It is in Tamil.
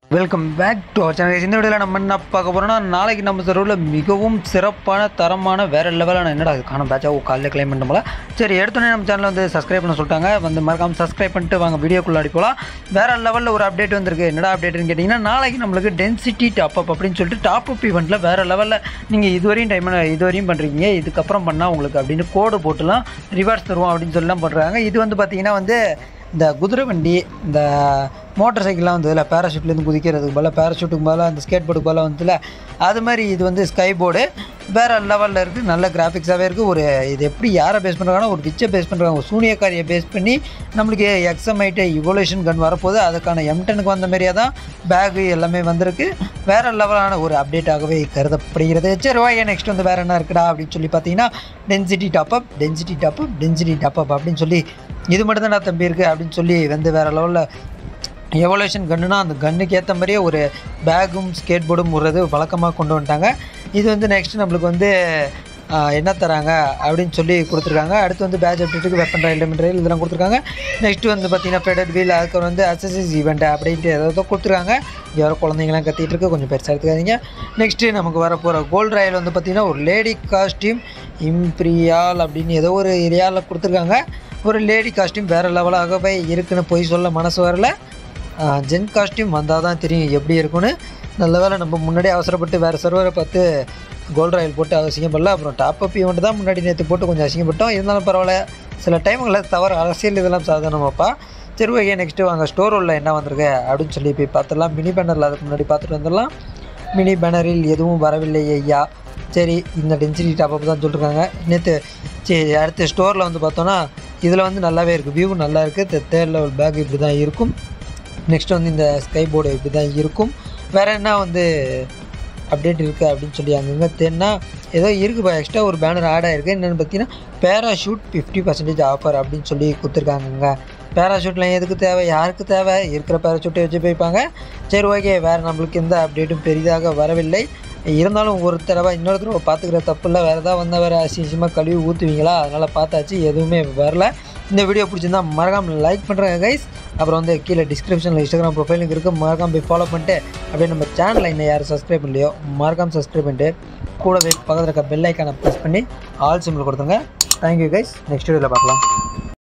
welcome back to our channel இந்த வீடியோவில் நம்ம என்ன பார்க்க போகிறோம்னா நாளைக்கு நம்ம சர்வரில் மிகவும் சிறப்பான தரமான வேறு லெவலான என்னடா அது காணும் பேட்சா ஓ காலையில் கிளைம் பண்ண போல சரி எடுத்தோடனே நம்ம சேனலில் வந்து சப்ஸ்கிரைப் பண்ண சொல்லிட்டாங்க வந்து மறக்காமல் சப்ஸ்கிரைப் பண்ணிட்டு வாங்க வீடியோக்குள்ள அடி போகலாம் வேறு லெவலில் ஒரு அப்டேட் வந்திருக்கு என்னடா அப்டேட்னு கேட்டிங்கன்னா நாளைக்கு நம்மளுக்கு டென்சிட்டி டாப் அப் அப்படின்னு சொல்லிட்டு டாப் அப் ஈவெண்ட்டில் வேறு லெவலில் நீங்கள் இதுவரையும் டைம் இதுவரையும் பண்ணுறீங்க இதுக்கப்புறம் பண்ணால் உங்களுக்கு அப்படின்னு கோடு போட்டுலாம் ரிவார்ட்ஸ் தருவோம் அப்படின்னு சொல்லிலாம் பண்ணுறாங்க இது வந்து பார்த்தீங்கன்னா வந்து இந்த குதிரை வண்டி இந்த மோட்டார் சைக்கிள்லாம் வந்ததில்ல பேராஷூட்லேருந்து குதிக்கிறதுக்கு பதிலாக பேராஷூட்டுக்கு பதிலாக அந்த ஸ்கேட் போர்டுக்கு பதிலாக வந்ததில்ல அது மாதிரி இது வந்து ஸ்கை போர்டு வேறு லெவலில் இருக்குது நல்ல கிராஃபிக்ஸாகவே இருக்குது ஒரு இது எப்படி யாரை பேஸ் பண்ணுறாங்கன்னா ஒரு விச்சை பேஸ் பண்ணுறாங்க ஒரு சூனியக்காரியை பேஸ் பண்ணி நம்மளுக்கு எக்ஸமைட்டு இவோலேஷன் கன் வரப்போகுது அதுக்கான எம்டனுக்கு வந்த மாதிரியே தான் பேகு எல்லாமே வந்திருக்கு வேறு லெவலான ஒரு அப்டேட்டாகவே கருதப்படுகிறது சரி ஓகே நெக்ஸ்ட் வந்து வேறு என்ன இருக்குடா அப்படின்னு சொல்லி பார்த்தீங்கன்னா density top up density top up density top up அப்படின்னு சொல்லி இது மட்டும் தான் தம்பி இருக்குது அப்படின்னு சொல்லி வந்து வேறு லெவலில் எவல்யூஷன் கன்னுனா அந்த கன்னுக்கு ஏற்ற மாதிரியே ஒரு பேகும் ஸ்கேட் போர்டும் விடுறது வழக்கமாக கொண்டு வந்துட்டாங்க இது வந்து நெக்ஸ்ட் நம்மளுக்கு வந்து ஆஹ், என்ன தராங்க அப்படின்னு சொல்லி கொடுத்துருக்காங்க அடுத்து வந்து பேட்ச் அப்டேட்டுக்கு வெப்பன் ரயில் எலிமெண்ட் ரயில் இதெல்லாம் கொடுத்துருக்காங்க நெக்ஸ்ட் வந்து பார்த்தீங்கன்னா ஃபெடட் வீல் அதுக்கப்புறம் வந்து அசசிஸ் ஈவெண்ட் அப்படின்ட்டு ஏதோ கொடுத்துருக்காங்க யாரோ குழந்தைங்களாம் கத்திட்டு இருக்கு கொஞ்சம் பெருசாக எடுத்துக்காதீங்க நெக்ஸ்ட்டு நமக்கு வர போகிற கோல்டு ராயல் வந்து பார்த்திங்கன்னா ஒரு லேடி காஸ்டியூம் இம்ப்ரியால் அப்படின்னு ஏதோ ஒரு ஏரியாவில் கொடுத்துருக்காங்க ஒரு லேடி காஸ்டியூம் வேறு லெவலாகவே இருக்குன்னு பொய் சொல்ல மனசு வரல ஜென் காஸ்டியூம் வந்தால் தான் தெரியும் எப்படி இருக்கும்னு நல்ல வேளை நம்ம முன்னாடியே அவசரப்பட்டு வேறு சர்வரை பார்த்து கோல்ட் ராயல் போட்டு அசிங்கப்படல அப்புறம் டாப் அப் ஈவெண்ட் தான் முன்னாடி நேற்று போட்டு கொஞ்சம் அசிங்கப்பட்டோம் இருந்தாலும் பரவாயில்ல சில டைமுங்களில் தவறு அரசியல் இதெல்லாம் சாதாரணமாப்பா சரி ஓகே நெக்ஸ்ட்டு வாங்க ஸ்டோர் உள்ள என்ன வந்திருக்கு அப்படின்னு சொல்லி போய் பார்த்துடலாம் மினி பேனரில் அதுக்கு முன்னாடி பார்த்துட்டு வந்துடலாம் மினி பேனரில் எதுவும் வரவில்லை ஐயா சரி இந்த டென்சிட்டி டாப் அப் தான் சொல்லிருக்காங்க நேற்று சரி அடுத்து ஸ்டோரில் வந்து பார்த்தோன்னா இதில் வந்து நல்லாவே இருக்குது வியூ நல்லா இருக்குது தேர்ட் லெவல் பேக் இப்படி தான் இருக்கும் நெக்ஸ்ட் வந்து இந்த ஸ்கை போர்டு இப்படி தான் இருக்கும் வேறு என்ன வந்து அப்டேட் இருக்குது அப்படின்னு சொல்லி அங்கங்கே தேடினா ஏதோ இருக்குப்பா எக்ஸ்ட்ரா ஒரு பேனர் ஆட் ஆகிருக்கு என்னென்னு பார்த்தீங்கன்னா பேராஷூட் ஃபிஃப்டி பர்சன்டேஜ் ஆஃபர் அப்படின்னு சொல்லி கொடுத்துருக்காங்கங்க பேராஷூட்லாம் எதுக்கு தேவை யாருக்கு தேவை இருக்கிற பேராஷூட்டை வச்சு போய்ப்பாங்க சரி ஓகே வேறு நம்மளுக்கு எந்த அப்டேட்டும் பெரிதாக வரவில்லை இருந்தாலும் ஒரு தடவை இன்னொரு தடவை பார்த்துக்கிற தப்பு இல்லை வேறு ஏதாவது வந்தால் வேறு அசிங்கமாக கழுவி ஊற்றுவீங்களா அதனால் பார்த்தாச்சு எதுவுமே வரல இந்த வீடியோ பிடிச்சிருந்தா மறக்காம லைக் பண்ணுறேங்க கைஸ் அப்புறம் வந்து கீழே டிஸ்கிரிப்ஷனில் இன்ஸ்டாகிராம் ப்ரொஃபைலுக்கு இருக்குது மறக்காம போய் ஃபாலோ பண்ணிட்டு அப்படியே நம்ம சேனலில் இன்னும் யாரும் சப்ஸ்கிரைப் பண்ணலையோ மறக்காம சப்ஸ்கிரைப் பண்ணிட்டு கூடவே பக்கத்தில் இருக்க பெல் ஐக்கானை ப்ரெஸ் பண்ணி ஆல் சிம்பிள் கொடுத்துங்க தேங்க்யூ கைஸ் நெக்ஸ்ட் வீடியோவில் பார்க்கலாம்